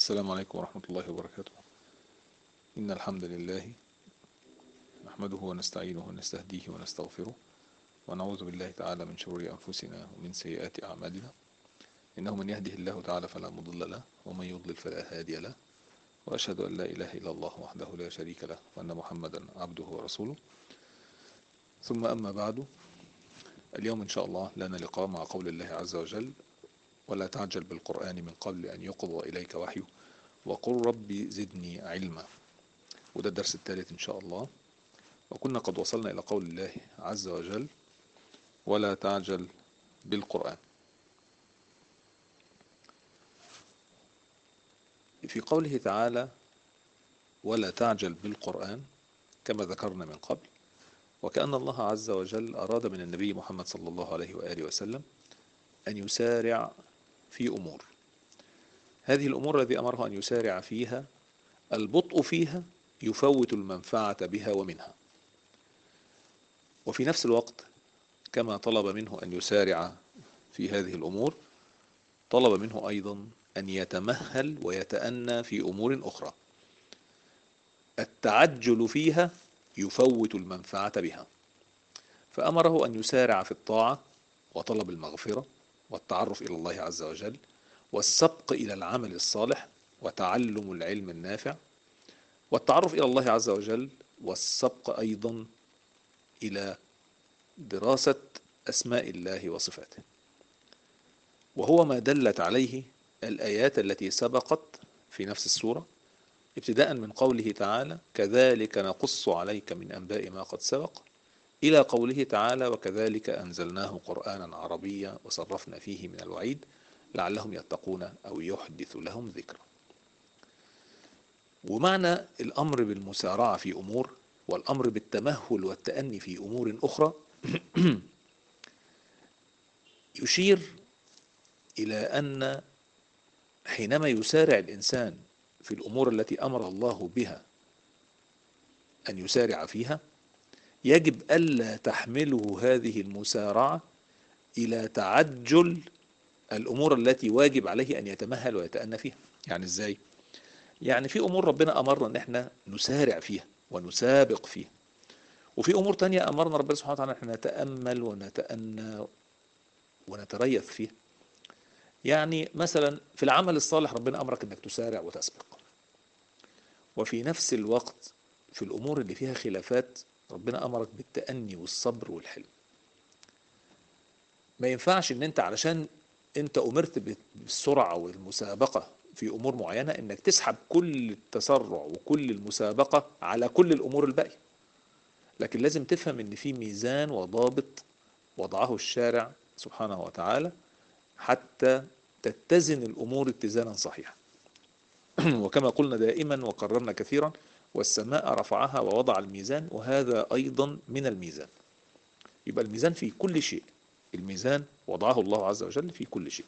السلام عليكم ورحمة الله وبركاته إن الحمد لله نحمده ونستعينه ونستهديه ونستغفره ونعوذ بالله تعالى من شرور أنفسنا ومن سيئات أعمالنا إنه من يهده الله تعالى فلا مضل له ومن يضلل فلا هادي له وأشهد أن لا إله إلا الله وحده لا شريك له وأن محمدا عبده ورسوله ثم أما بعد اليوم إن شاء الله لنا لقاء مع قول الله عز وجل ولا تعجل بالقرآن من قبل أن يقضى إليك وحيه وقل رب زدني علما وده الدرس الثالث إن شاء الله وكنا قد وصلنا إلى قول الله عز وجل ولا تعجل بالقرآن في قوله تعالى ولا تعجل بالقرآن كما ذكرنا من قبل وكأن الله عز وجل أراد من النبي محمد صلى الله عليه وآله وسلم أن يسارع في أمور هذه الأمور الذي أمره أن يسارع فيها البطء فيها يفوت المنفعة بها ومنها وفي نفس الوقت كما طلب منه أن يسارع في هذه الأمور طلب منه أيضا أن يتمهل ويتأنى في أمور أخرى التعجل فيها يفوت المنفعة بها فأمره أن يسارع في الطاعة وطلب المغفرة والتعرف إلى الله عز وجل والسبق إلى العمل الصالح وتعلم العلم النافع والتعرف إلى الله عز وجل والسبق أيضا إلى دراسة أسماء الله وصفاته وهو ما دلت عليه الآيات التي سبقت في نفس السورة ابتداء من قوله تعالى كذلك نقص عليك من أنباء ما قد سبق إلى قوله تعالى وكذلك أنزلناه قرآنا عربيا وصرفنا فيه من الوعيد لعلهم يتقون أو يحدث لهم ذكرا ومعنى الأمر بالمسارعة في أمور والأمر بالتمهل والتأني في أمور أخرى يشير إلى أن حينما يسارع الإنسان في الأمور التي أمر الله بها أن يسارع فيها يجب ألا تحمله هذه المسارعة إلى تعجل الأمور التي واجب عليه أن يتمهل ويتأنى فيها يعني إزاي؟ يعني في أمور ربنا أمرنا أن احنا نسارع فيها ونسابق فيها وفي أمور تانية أمرنا ربنا سبحانه وتعالى أن احنا نتأمل ونتأنى ونتريث فيها يعني مثلا في العمل الصالح ربنا أمرك أنك تسارع وتسبق وفي نفس الوقت في الأمور اللي فيها خلافات ربنا أمرك بالتأني والصبر والحلم ما ينفعش ان انت علشان انت امرت بالسرعة والمسابقة في امور معينة انك تسحب كل التسرع وكل المسابقة على كل الامور الباقية لكن لازم تفهم ان في ميزان وضابط وضعه الشارع سبحانه وتعالى حتى تتزن الامور اتزانا صحيحا وكما قلنا دائما وقررنا كثيرا والسماء رفعها ووضع الميزان وهذا أيضا من الميزان يبقى الميزان في كل شيء الميزان وضعه الله عز وجل في كل شيء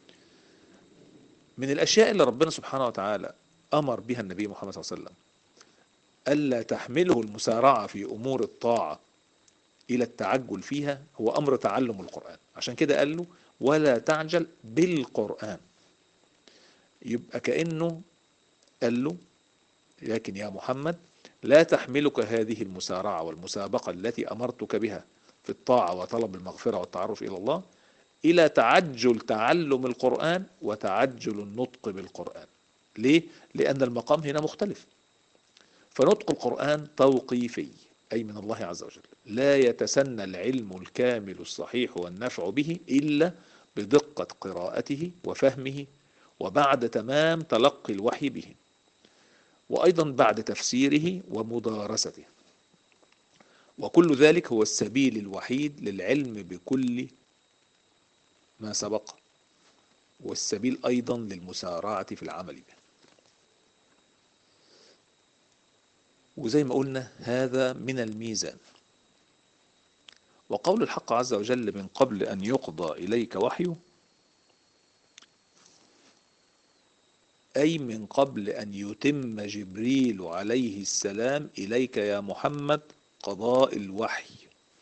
من الأشياء اللي ربنا سبحانه وتعالى أمر بها النبي محمد صلى الله عليه وسلم ألا تحمله المسارعة في أمور الطاعة إلى التعجل فيها هو أمر تعلم القرآن عشان كده قال له ولا تعجل بالقرآن يبقى كأنه قال له لكن يا محمد لا تحملك هذه المسارعة والمسابقة التي أمرتك بها في الطاعة وطلب المغفرة والتعرف إلى الله إلى تعجل تعلم القرآن وتعجل النطق بالقرآن ليه؟ لأن المقام هنا مختلف فنطق القرآن توقيفي أي من الله عز وجل لا يتسنى العلم الكامل الصحيح والنفع به إلا بدقة قراءته وفهمه وبعد تمام تلقي الوحي به وأيضا بعد تفسيره ومدارسته وكل ذلك هو السبيل الوحيد للعلم بكل ما سبق والسبيل أيضا للمسارعة في العمل به وزي ما قلنا هذا من الميزان وقول الحق عز وجل من قبل أن يقضى إليك وحيه أي من قبل أن يتم جبريل عليه السلام إليك يا محمد قضاء الوحي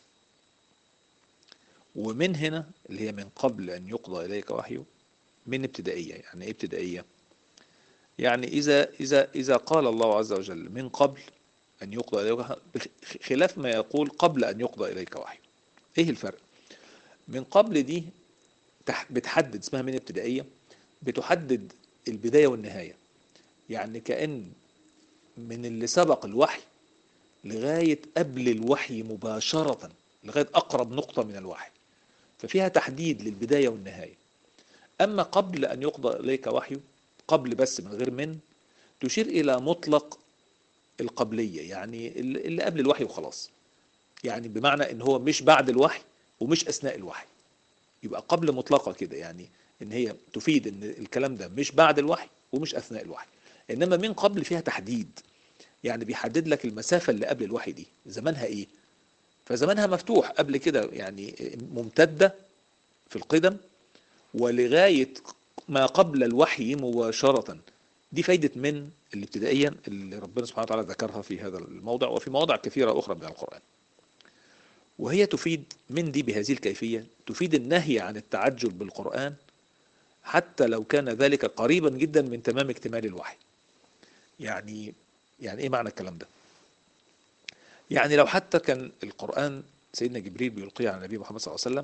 ومن هنا اللي هي من قبل أن يقضى إليك وحيه من ابتدائية يعني إيه ابتدائية يعني إذا إذا إذا قال الله عز وجل من قبل أن يقضى إليك بخ- خلاف ما يقول قبل أن يقضى إليك وحي إيه الفرق؟ من قبل دي تح- بتحدد اسمها من ابتدائية بتحدد البداية والنهاية يعني كأن من اللي سبق الوحي لغاية قبل الوحي مباشرة لغاية أقرب نقطة من الوحي ففيها تحديد للبداية والنهاية أما قبل أن يقضى إليك وحي قبل بس من غير من تشير إلى مطلق القبلية يعني اللي اللي قبل الوحي وخلاص يعني بمعنى ان هو مش بعد الوحي ومش اثناء الوحي يبقى قبل مطلقة كده يعني ان هي تفيد ان الكلام ده مش بعد الوحي ومش اثناء الوحي انما من قبل فيها تحديد يعني بيحدد لك المسافة اللي قبل الوحي دي زمانها ايه فزمانها مفتوح قبل كده يعني ممتدة في القدم ولغاية ما قبل الوحي مباشرة دي فايدة من الابتدائية اللي ربنا سبحانه وتعالى ذكرها في هذا الموضع وفي مواضع كثيرة أخرى من القرآن وهي تفيد من دي بهذه الكيفية تفيد النهي عن التعجل بالقرآن حتى لو كان ذلك قريبا جدا من تمام اكتمال الوحي يعني يعني ايه معنى الكلام ده يعني لو حتى كان القرآن سيدنا جبريل بيلقيه على النبي محمد صلى الله عليه وسلم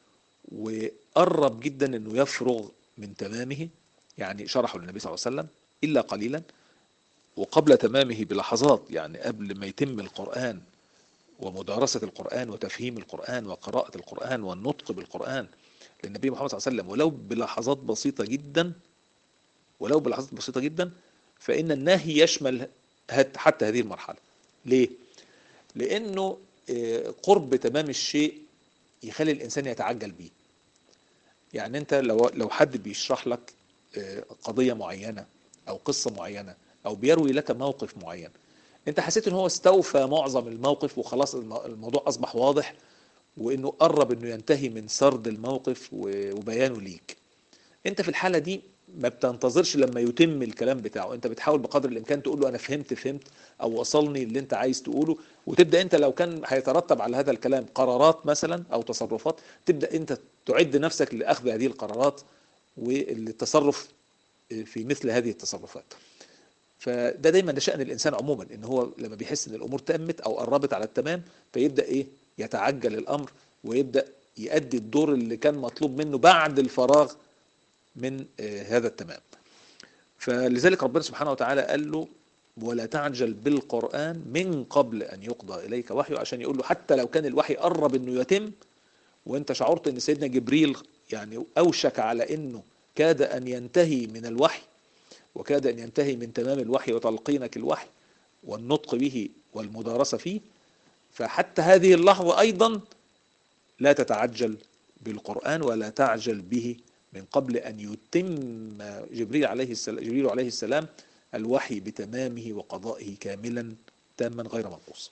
وقرب جدا انه يفرغ من تمامه يعني شرحه للنبي صلى الله عليه وسلم الا قليلا وقبل تمامه بلحظات يعني قبل ما يتم القرآن ومدارسة القرآن وتفهيم القرآن وقراءة القرآن والنطق بالقرآن للنبي محمد صلى الله عليه وسلم ولو بلحظات بسيطة جدا ولو بلحظات بسيطة جدا فإن النهي يشمل هت- حتى هذه المرحلة ليه؟ لأنه آه، قرب تمام الشيء يخلي الإنسان يتعجل بيه يعني أنت لو لو حد بيشرح لك آه، قضية معينة أو قصة معينة أو بيروي لك موقف معين أنت حسيت إن هو استوفى معظم الموقف وخلاص الم- الموضوع أصبح واضح وإنه قرب إنه ينتهي من سرد الموقف و- وبيانه ليك انت في الحالة دي ما بتنتظرش لما يتم الكلام بتاعه انت بتحاول بقدر الامكان تقول له انا فهمت فهمت او وصلني اللي انت عايز تقوله وتبدا انت لو كان هيترتب على هذا الكلام قرارات مثلا او تصرفات تبدا انت تعد نفسك لاخذ هذه القرارات والتصرف في مثل هذه التصرفات فده دايما ده شأن الإنسان عموما إن هو لما بيحس إن الأمور تمت أو قربت على التمام فيبدأ إيه يتعجل الأمر ويبدأ يؤدي الدور اللي كان مطلوب منه بعد الفراغ من آه، هذا التمام فلذلك ربنا سبحانه وتعالى قال له ولا تعجل بالقرآن من قبل أن يقضى إليك وحيه عشان يقول له حتى لو كان الوحي قرب إنه يتم وأنت شعرت إن سيدنا جبريل يعني أوشك على إنه كاد أن ينتهي من الوحي وكاد أن ينتهي من تمام الوحي وتلقينك الوحي والنطق به والمدارسة فيه فحتى هذه اللحظة أيضا لا تتعجل بالقرآن ولا تعجل به من قبل أن يتم جبريل عليه السلام, جبريل عليه السلام الوحي بتمامه وقضائه كاملا تاما غير منقوص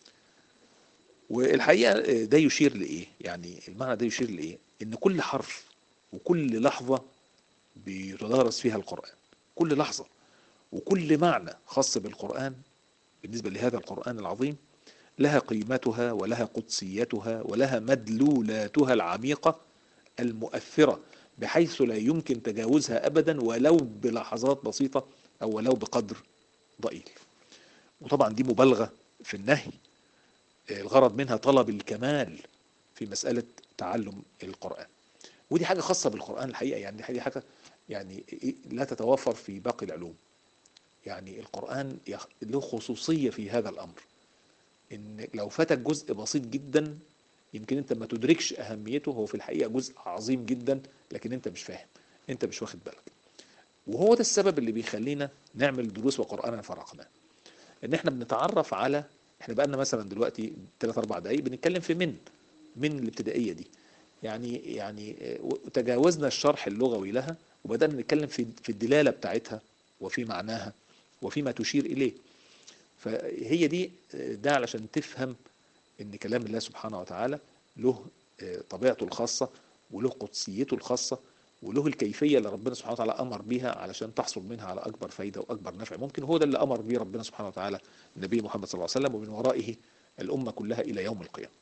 والحقيقة ده يشير لإيه يعني المعنى ده يشير لإيه إن كل حرف وكل لحظة بيتدارس فيها القرآن كل لحظة وكل معنى خاص بالقرآن بالنسبة لهذا القرآن العظيم لها قيمتها ولها قدسيتها ولها مدلولاتها العميقة المؤثرة بحيث لا يمكن تجاوزها أبدا ولو بلحظات بسيطة أو ولو بقدر ضئيل وطبعا دي مبالغة في النهي الغرض منها طلب الكمال في مسألة تعلم القرآن ودي حاجة خاصة بالقرآن الحقيقة يعني دي حاجة يعني لا تتوفر في باقي العلوم يعني القرآن يخ- له خصوصية في هذا الأمر إن لو فاتك جزء بسيط جدا يمكن أنت ما تدركش أهميته هو في الحقيقة جزء عظيم جدا لكن أنت مش فاهم أنت مش واخد بالك وهو ده السبب اللي بيخلينا نعمل دروس وقرآنا فرقناه إن إحنا بنتعرف على إحنا بقالنا مثلا دلوقتي 3 4 دقايق بنتكلم في من من الابتدائية دي يعني يعني آه، تجاوزنا الشرح اللغوي لها وبدأنا نتكلم في في الدلالة بتاعتها وفي معناها وفيما تشير إليه فهي دي آه، ده علشان تفهم ان كلام الله سبحانه وتعالى له آه، طبيعته الخاصة وله قدسيته الخاصة وله الكيفية اللي ربنا سبحانه وتعالى أمر بيها علشان تحصل منها على أكبر فايدة وأكبر نفع ممكن هو ده اللي أمر به ربنا سبحانه وتعالى النبي محمد صلى الله عليه وسلم ومن ورائه الأمة كلها إلى يوم القيامة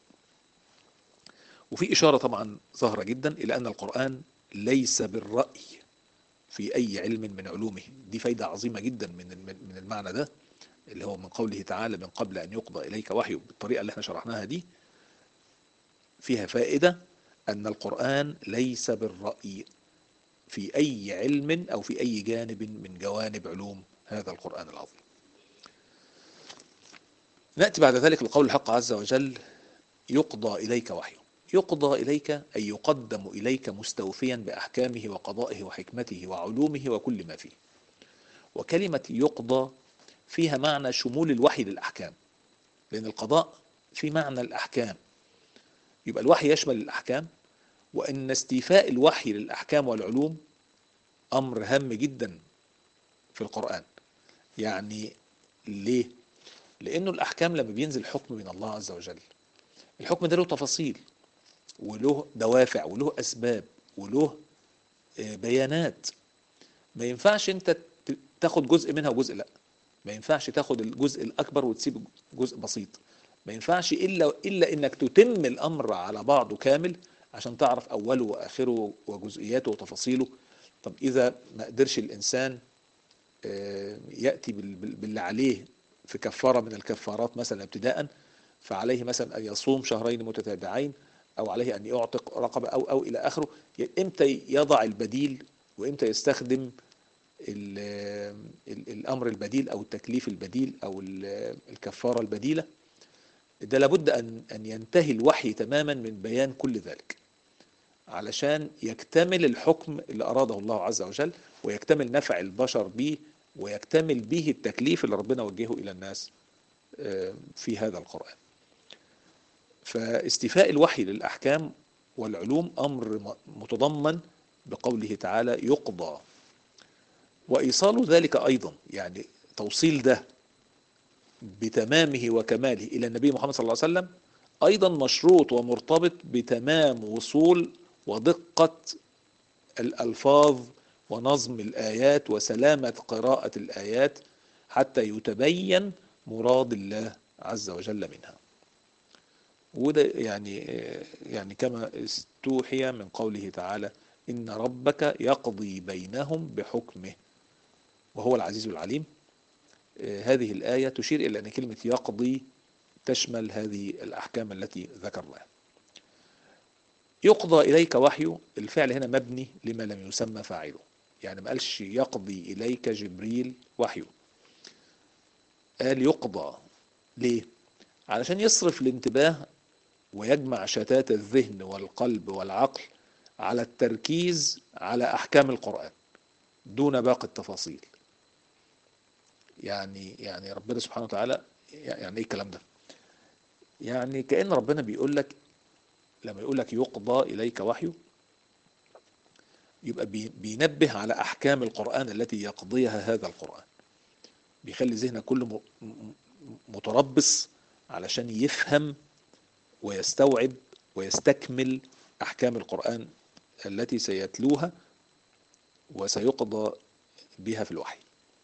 وفي إشارة طبعا ظاهرة جدا إلى أن القرآن ليس بالرأي في أي علم من علومه دي فايدة عظيمة جدا من من المعنى ده اللي هو من قوله تعالى من قبل أن يقضى إليك وحي بالطريقة اللي احنا شرحناها دي فيها فائدة أن القرآن ليس بالرأي في أي علم أو في أي جانب من جوانب علوم هذا القرآن العظيم نأتي بعد ذلك لقول الحق عز وجل يقضى إليك وحيه يقضى إليك أي يقدم إليك مستوفيا بأحكامه وقضائه وحكمته وعلومه وكل ما فيه وكلمة يقضى فيها معنى شمول الوحي للأحكام لأن القضاء في معنى الأحكام يبقى الوحي يشمل الأحكام وأن استيفاء الوحي للأحكام والعلوم أمر هام جدا في القرآن يعني ليه؟ لأنه الأحكام لما بينزل حكم من الله عز وجل الحكم ده له تفاصيل وله دوافع وله أسباب وله بيانات ما ينفعش أنت تاخد جزء منها وجزء لا ما ينفعش تاخد الجزء الأكبر وتسيب جزء بسيط ما ينفعش إلا إلا إنك تتم الأمر على بعضه كامل عشان تعرف أوله وآخره وجزئياته وتفاصيله طب إذا ما قدرش الإنسان يأتي باللي عليه في كفارة من الكفارات مثلا ابتداء فعليه مثلا أن يصوم شهرين متتابعين أو عليه أن يعتق رقبة أو أو إلى آخره إمتى يضع البديل وإمتى يستخدم الأمر البديل أو التكليف البديل أو الكفارة البديلة ده لابد أن أن ينتهي الوحي تماما من بيان كل ذلك علشان يكتمل الحكم اللي أراده الله عز وجل ويكتمل نفع البشر به ويكتمل به التكليف اللي ربنا وجهه إلى الناس في هذا القرآن فاستيفاء الوحي للأحكام والعلوم أمر متضمن بقوله تعالى يقضى وإيصال ذلك أيضا يعني توصيل ده بتمامه وكماله إلى النبي محمد صلى الله عليه وسلم أيضا مشروط ومرتبط بتمام وصول ودقة الألفاظ ونظم الآيات وسلامة قراءة الآيات حتى يتبين مراد الله عز وجل منها وده يعني يعني كما استوحي من قوله تعالى إن ربك يقضي بينهم بحكمه وهو العزيز العليم هذه الآية تشير إلى أن كلمة يقضي تشمل هذه الأحكام التي ذكرناها يقضى إليك وحي الفعل هنا مبني لما لم يسمى فاعله يعني ما قالش يقضي إليك جبريل وحيه قال يقضى ليه علشان يصرف الانتباه ويجمع شتات الذهن والقلب والعقل على التركيز على أحكام القرآن دون باقي التفاصيل يعني يعني ربنا سبحانه وتعالى يعني ايه الكلام ده يعني كأن ربنا بيقول لك لما يقول لك يقضى إليك وحيه يبقى بينبه على أحكام القرآن التي يقضيها هذا القرآن بيخلي ذهنك كله متربص علشان يفهم ويستوعب ويستكمل أحكام القرآن التي سيتلوها وسيقضى بها في الوحي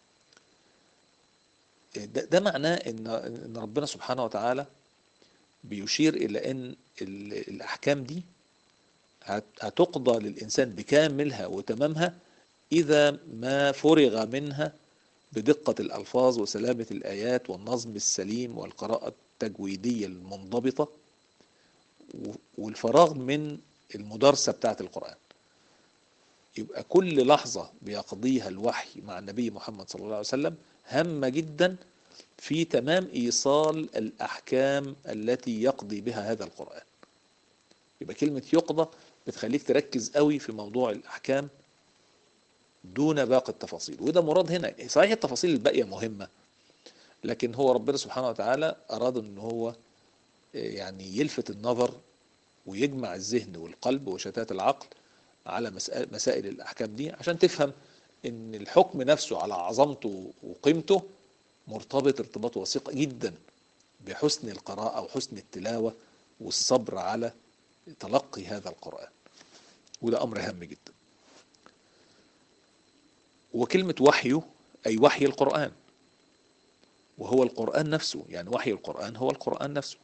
ده, ده معناه ان ان ربنا سبحانه وتعالى بيشير الى ان الاحكام دي هتقضى للانسان بكاملها وتمامها اذا ما فرغ منها بدقة الالفاظ وسلامة الايات والنظم السليم والقراءة التجويدية المنضبطة والفراغ من المدارسة بتاعة القرآن يبقى كل لحظة بيقضيها الوحي مع النبي محمد صلى الله عليه وسلم هامة جدا في تمام إيصال الأحكام التي يقضي بها هذا القرآن يبقى كلمة يقضى بتخليك تركز قوي في موضوع الأحكام دون باقي التفاصيل وده مراد هنا صحيح التفاصيل الباقية مهمة لكن هو ربنا سبحانه وتعالى أراد أن هو يعني يلفت النظر ويجمع الذهن والقلب وشتات العقل على مسائل الأحكام دي عشان تفهم ان الحكم نفسه على عظمته وقيمته مرتبط ارتباط وثيق جدا بحسن القراءة وحسن التلاوة والصبر على تلقي هذا القرآن وده أمر هام جدا وكلمة وحيه أي وحي القرآن وهو القرآن نفسه يعني وحي القرآن هو القرآن نفسه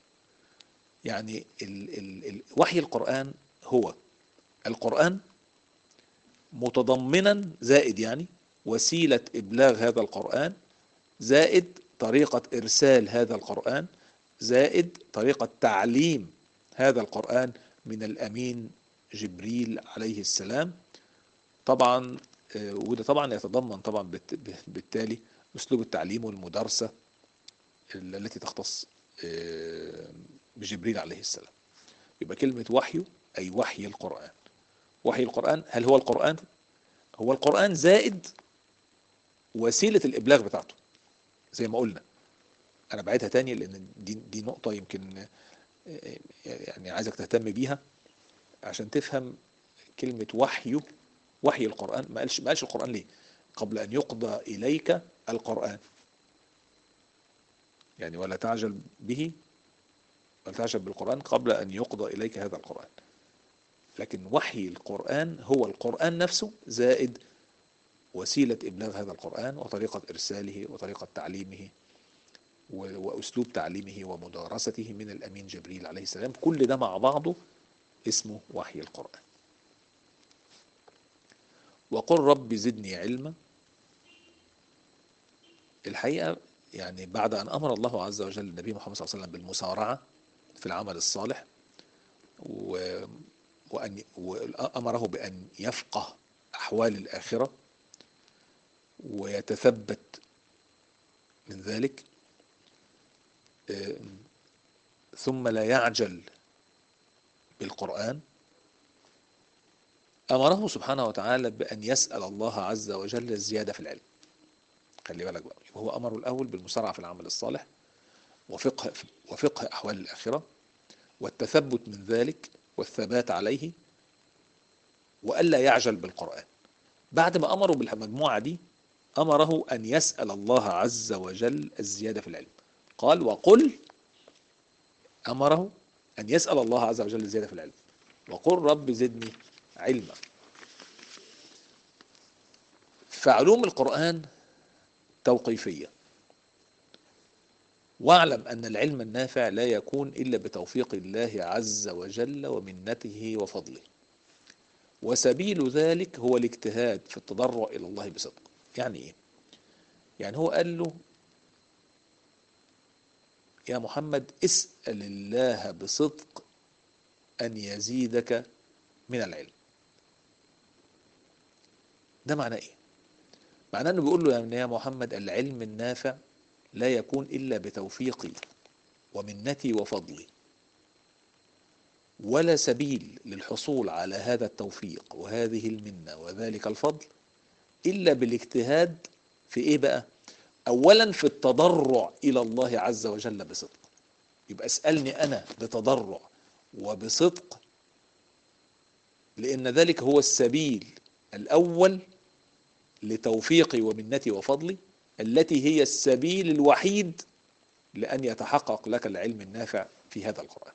يعني ال ال ال وحي القرآن هو القرآن متضمنا زائد يعني وسيلة إبلاغ هذا القرآن زائد طريقة إرسال هذا القرآن زائد طريقة تعليم هذا القرآن من الأمين جبريل عليه السلام طبعا آه، وده طبعا يتضمن طبعا بالت- بالتالي أسلوب التعليم والمدارسة التي تختص آه، بجبريل عليه السلام يبقى كلمة وحي أي وحي القرآن وحي القرآن هل هو القرآن؟ هو القرآن زائد وسيلة الإبلاغ بتاعته زي ما قلنا أنا بعيدها تاني لأن دي, دي نقطة يمكن آه، يعني عايزك تهتم بيها عشان تفهم كلمة وحي وحي القرآن ما قالش ما قالش القرآن ليه؟ قبل أن يقضى إليك القرآن يعني ولا تعجل به ولا تعجل بالقرآن قبل أن يقضى إليك هذا القرآن لكن وحي القرآن هو القرآن نفسه زائد وسيلة إبلاغ هذا القرآن وطريقة إرساله وطريقة تعليمه و- وأسلوب تعليمه ومدارسته من الأمين جبريل عليه السلام كل ده مع بعضه اسمه وحي القرآن وقل رب زدني علما الحقيقة يعني بعد أن أمر الله عز وجل النبي محمد صلى الله عليه وسلم بالمسارعة في العمل الصالح و... وأن وأمره بأن يفقه أحوال الآخرة ويتثبت من ذلك آه، ثم لا يعجل بالقرآن أمره سبحانه وتعالى بأن يسأل الله عز وجل الزيادة في العلم خلي بالك بقى يبقى هو أمره الأول بالمسارعة في العمل الصالح وفقه وفقه أحوال الآخرة والتثبت من ذلك والثبات عليه وألا يعجل بالقرآن بعد ما أمره بالمجموعة دي أمره أن يسأل الله عز وجل الزيادة في العلم قال وقل أمره أن يسأل الله عز وجل الزيادة في العلم وقل رب زدني علما فعلوم القرآن توقيفية واعلم أن العلم النافع لا يكون إلا بتوفيق الله عز وجل ومنته وفضله وسبيل ذلك هو الاجتهاد في التضرع إلى الله بصدق يعني إيه؟ يعني هو قال له يا محمد اسأل الله بصدق أن يزيدك من العلم ده معناه إيه؟ معناه أنه بيقول له يعني يا محمد العلم النافع لا يكون إلا بتوفيقي ومنتي وفضلي ولا سبيل للحصول على هذا التوفيق وهذه المنة وذلك الفضل إلا بالاجتهاد في إيه بقى؟ أولا في التضرع إلى الله عز وجل بصدق يبقى اسألني أنا بتضرع وبصدق لأن ذلك هو السبيل الأول لتوفيقي ومنتي وفضلي التي هي السبيل الوحيد لأن يتحقق لك العلم النافع في هذا القرآن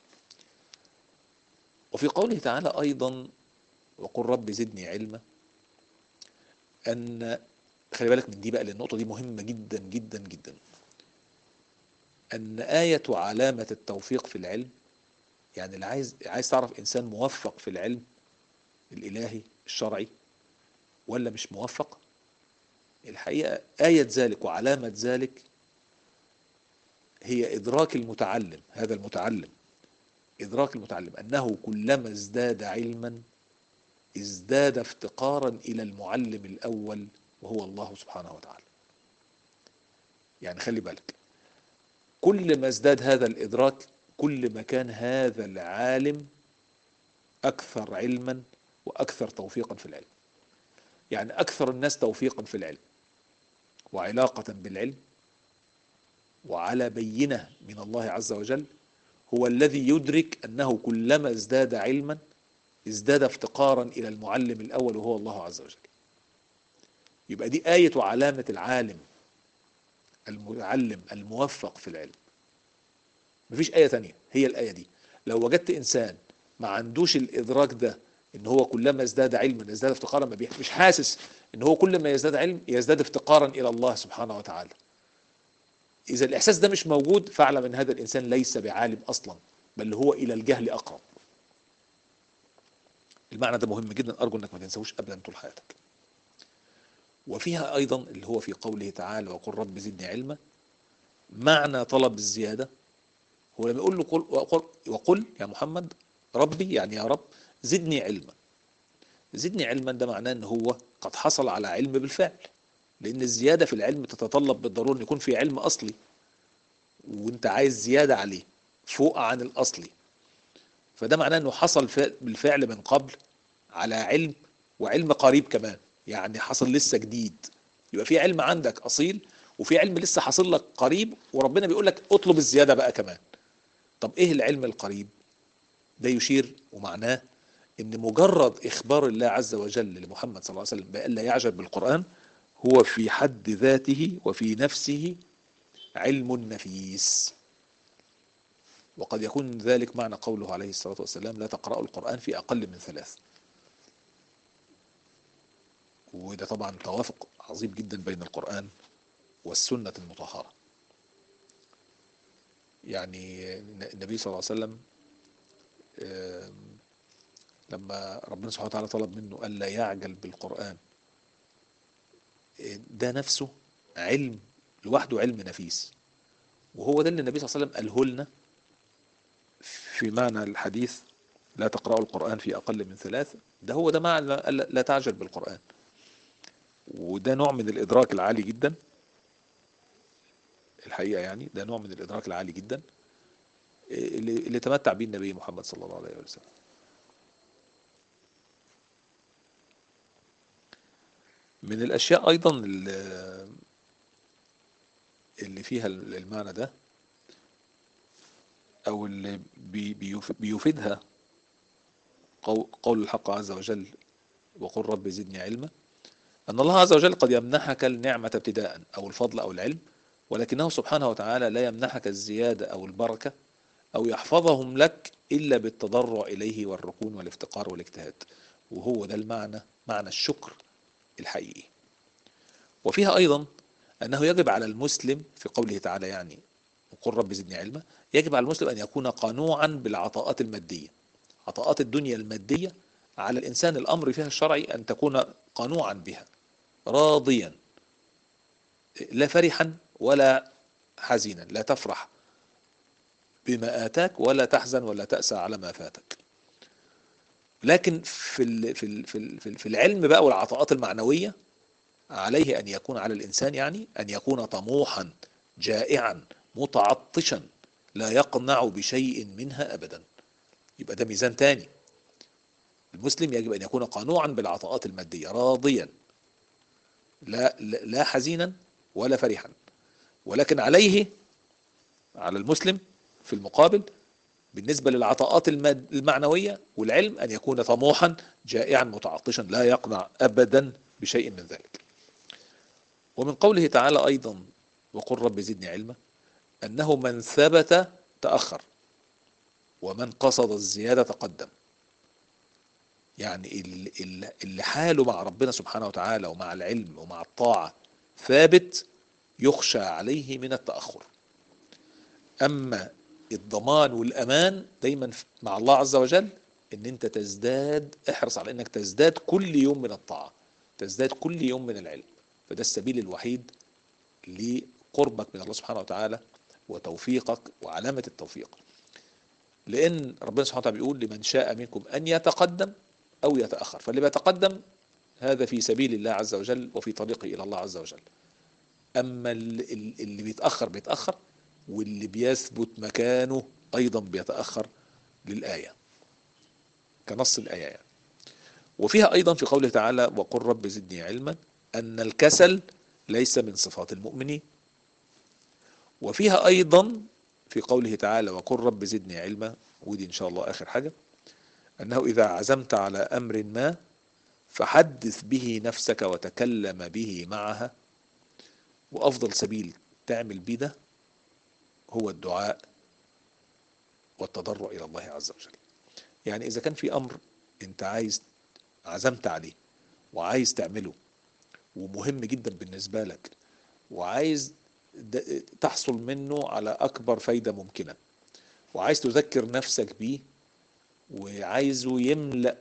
وفي قوله تعالى أيضا وقل رب زدني علما أن خلي بالك من دي بقى لأن النقطة دي مهمة جدا جدا جدا أن آية علامة التوفيق في العلم يعني اللي عايز عايز تعرف إنسان موفق في العلم الإلهي الشرعي ولا مش موفق الحقيقة آية ذلك وعلامة ذلك هي إدراك المتعلم هذا المتعلم إدراك المتعلم أنه كلما ازداد علما ازداد افتقارا إلى المعلم الأول وهو الله سبحانه وتعالى يعني خلي بالك كل ما ازداد هذا الإدراك كل ما كان هذا العالم أكثر علما وأكثر توفيقا في العلم يعني أكثر الناس توفيقا في العلم وعلاقة بالعلم وعلى بينة من الله عز وجل هو الذي يدرك أنه كلما ازداد علما ازداد افتقارا إلى المعلم الأول وهو الله عز وجل يبقى دي آية وعلامة العالم المعلم الموفق في العلم مفيش آية تانية هي الآية دي لو وجدت إنسان ما عندوش الإدراك ده إن هو كلما ازداد علما ازداد افتقارا ما بيح- مش حاسس إن هو كل ما يزداد علم يزداد افتقارا إلى الله سبحانه وتعالى إذا الإحساس ده مش موجود فاعلم أن هذا الإنسان ليس بعالم أصلا بل هو إلى الجهل أقرب المعنى ده مهم جدا أرجو أنك ما تنسوش أبدا طول حياتك وفيها أيضا اللي هو في قوله تعالى وقل رب زدني علما معنى طلب الزيادة هو لما يقول له قل وقل, وقل يا محمد ربي يعني يا رب زدني علما زدني علما ده معناه ان هو قد حصل على علم بالفعل لان الزيادة في العلم تتطلب بالضرورة ان يكون في علم اصلي وانت عايز زيادة عليه فوق عن الاصلي فده معناه انه حصل بالفعل من قبل على علم وعلم قريب كمان يعني حصل لسه جديد يبقى في علم عندك اصيل وفي علم لسه حاصل لك قريب وربنا بيقول لك اطلب الزيادة بقى كمان طب ايه العلم القريب ده يشير ومعناه ان مجرد اخبار الله عز وجل لمحمد صلى الله عليه وسلم بأن لا يعجب بالقرآن هو في حد ذاته وفي نفسه علم نفيس وقد يكون ذلك معنى قوله عليه الصلاة والسلام لا تقرأوا القرآن في أقل من ثلاث وده طبعا توافق عظيم جدا بين القرآن والسنة المطهرة يعني النبي صلى الله عليه وسلم لما ربنا سبحانه وتعالى طلب منه ألا يعجل بالقرآن ده نفسه علم لوحده علم نفيس وهو ده اللي النبي صلى الله عليه وسلم قاله لنا في معنى الحديث لا تقرأوا القرآن في أقل من ثلاث ده هو ده معنى لا تعجل بالقرآن وده نوع من الإدراك العالي جدا الحقيقة يعني ده نوع من الإدراك العالي جدا اللي, اللي تمتع به النبي محمد صلى الله عليه وسلم من الأشياء أيضا اللي فيها المعنى ده أو اللي بيفيدها قول الحق عز وجل وقل رب زدني علما أن الله عز وجل قد يمنحك النعمة ابتداء أو الفضل أو العلم ولكنه سبحانه وتعالى لا يمنحك الزيادة أو البركة أو يحفظهم لك إلا بالتضرع إليه والركون والافتقار والاجتهاد وهو ده المعنى معنى الشكر الحقيقي وفيها أيضا أنه يجب على المسلم في قوله تعالى يعني وقل رب زدني علما يجب على المسلم أن يكون قنوعا بالعطاءات المادية عطاءات الدنيا المادية على الإنسان الأمر فيها الشرعي أن تكون قنوعا بها راضيا لا فرحا ولا حزينا لا تفرح بما آتاك ولا تحزن ولا تأسى على ما فاتك لكن في ال في ال في ال في العلم بقى والعطاءات المعنوية عليه أن يكون على الإنسان يعني أن يكون طموحا جائعا متعطشا لا يقنع بشيء منها أبدا يبقى ده ميزان تاني المسلم يجب أن يكون قنوعا بالعطاءات المادية راضيا لا, لا حزينا ولا فرحا ولكن عليه على المسلم في المقابل بالنسبة للعطاءات المعنوية والعلم أن يكون طموحا جائعا متعطشا لا يقنع أبدا بشيء من ذلك ومن قوله تعالى أيضا وقل رب زدني علما أنه من ثبت تأخر ومن قصد الزيادة تقدم يعني اللي حاله مع ربنا سبحانه وتعالى ومع العلم ومع الطاعة ثابت يخشى عليه من التأخر أما الضمان والأمان دايما مع الله عز وجل ان انت تزداد احرص على انك تزداد كل يوم من الطاعة تزداد كل يوم من العلم فده السبيل الوحيد لقربك من الله سبحانه وتعالى وتوفيقك وعلامة التوفيق لأن ربنا سبحانه وتعالى بيقول لمن شاء منكم أن يتقدم أو يتأخر فاللي بيتقدم هذا في سبيل الله عز وجل وفي طريقه إلى الله عز وجل أما اللي بيتأخر بيتأخر واللي بيثبت مكانه أيضا بيتأخر للآية كنص الآية يعني. وفيها أيضا في قوله تعالى وقل رب زدني علما أن الكسل ليس من صفات المؤمنين وفيها أيضا في قوله تعالى وقل رب زدني علما ودي إن شاء الله آخر حاجة أنه إذا عزمت على أمر ما فحدث به نفسك وتكلم به معها وأفضل سبيل تعمل بيه ده هو الدعاء والتضرع إلى الله عز وجل يعني إذا كان في أمر أنت عايز عزمت عليه وعايز تعمله ومهم جدا بالنسبة لك وعايز تحصل منه على أكبر فايدة ممكنة وعايز تذكر نفسك بيه وعايزه يملأ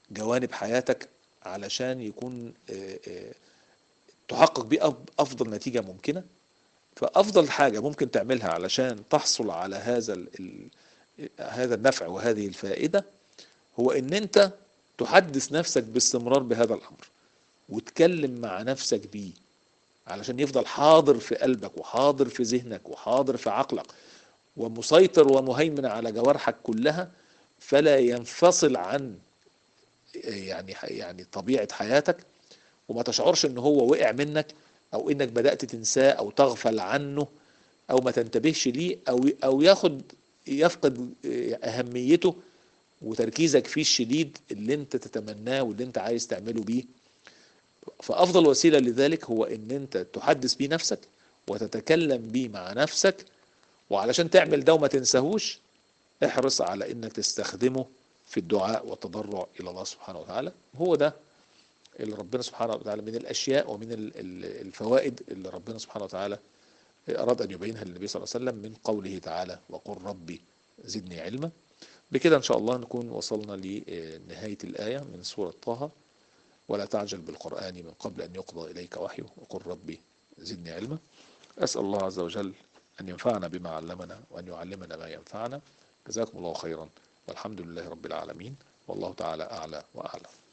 جوانب حياتك علشان يكون آه، آه، تحقق بيه أف- افضل نتيجة ممكنة فافضل حاجة ممكن تعملها علشان تحصل على هذا ال- ال- هذا النفع وهذه الفائدة هو ان انت تحدث نفسك باستمرار بهذا الامر وتكلم مع نفسك بيه علشان يفضل حاضر في قلبك وحاضر في ذهنك وحاضر في عقلك ومسيطر ومهيمن على جوارحك كلها فلا ينفصل عن يعني يعني طبيعة حياتك وما تشعرش ان هو وقع منك او انك بدأت تنساه او تغفل عنه او ما تنتبهش ليه او او ياخد يفقد اهميته وتركيزك فيه الشديد اللي انت تتمناه واللي انت عايز تعمله بيه فافضل وسيلة لذلك هو ان انت تحدث بيه نفسك وتتكلم بيه مع نفسك وعلشان تعمل ده وما تنساهوش احرص على انك تستخدمه في الدعاء والتضرع الى الله سبحانه وتعالى هو ده اللي ربنا سبحانه وتعالى من الاشياء ومن ال- ال- الفوائد اللي ربنا سبحانه وتعالى اراد ان يبينها للنبي صلى الله عليه وسلم من قوله تعالى وقل ربي زدني علما بكده ان شاء الله نكون وصلنا لنهاية الآية من سورة طه ولا تعجل بالقرآن من قبل أن يقضى إليك وحيه وقل ربي زدني علما أسأل الله عز وجل أن ينفعنا بما علمنا وأن يعلمنا ما ينفعنا جزاكم الله خيرا والحمد لله رب العالمين والله تعالى أعلى وأعلم